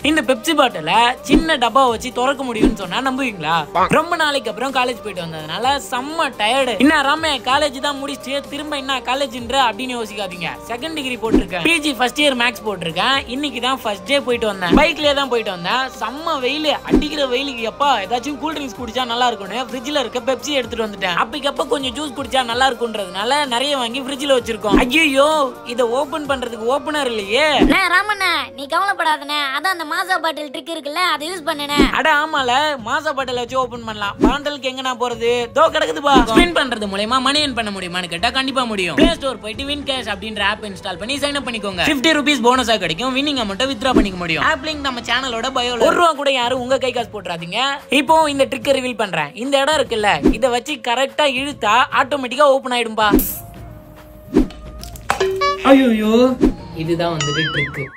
இந்த பெப்சி பாட்டில சின்ன டப்பா வச்சு திறக்க முடியும்னு சொன்னா நம்புவீங்களா ரொம்ப நாளைக்கு அப்புறம் காலேஜ் போயிட்டு வந்ததுனால செம்ம டயர்டு என்ன ராமே காலேஜ் தான் முடிச்சுட்டு திரும்ப என்ன காலேஜ்ன்ற அப்படின்னு யோசிக்காதீங்க செகண்ட் டிகிரி போட்டிருக்கேன் பிஜி ஃபர்ஸ்ட் இயர் மேக்ஸ் போட்டிருக்கேன் இன்னைக்கு தான் ஃபர்ஸ்ட் டே போயிட்டு வந்தேன் பைக்லயே தான் போயிட்டு வந்தேன் செம்ம வெயில் அடிக்கிற வெயிலுக்கு எப்பா ஏதாச்சும் கூல் ட்ரிங்க்ஸ் குடிச்சா நல்லா இருக்கும்னு ஃப்ரிட்ஜ்ல இருக்க பெப்சி எடுத்துட்டு வந்துட்டேன் அப்பக்கப்ப கொஞ்சம் ஜூஸ் குடிச்சா நல்லா இருக்கும்ன்றதுனால நிறைய வாங்கி ஃப்ரிட்ஜ்ல வச்சிருக்கோம் ஐயோ இதை ஓபன் பண்றதுக்கு ஓபனர் இல்லையே அண்ணே ராமண்ணே நீ கவலைப்படாதண்ணே அதான் அந்த மாசா பாட்டில் ட்ரிக் இருக்குல்ல அதை யூஸ் பண்ணுனே அட ஆமால மாசா பாட்டில் வச்சு ஓபன் பண்ணலாம் பாண்டலுக்கு எங்க நான் போறது தோ கிடக்குதுப்பா ஸ்பின் பண்றது மூலயமா மணி earn பண்ண முடியுமான்னு கேட்டா கண்டிப்பா முடியும் பிளே ஸ்டோர் போயிட்டு வின் கேஷ் அப்படின்ற ஆப் இன்ஸ்டால் பண்ணி சைன் அப் பண்ணிக்கோங்க 50 ருபீஸ் போனஸா கிடைக்கும் வின்னிங் அமௌண்ட் வித்ரா பண்ணிக்க முடியும் ஆப் லிங்க் நம்ம சேனலோட பயோல ஒரு ரூபா கூட யாரும் உங்க கை காசு போட்டுறாதீங்க இப்போ இந்த ட்ரிக் ரிவீல் பண்றேன் இந்த இடம் இருக்குல்ல இத வச்சு கரெக்டா இழுத்தா ஆட்டோமேட்டிக்கா ஓபன் ஆயிடும்பா ஐயோ இதுதான் வந்துட்டு ட்ரிக்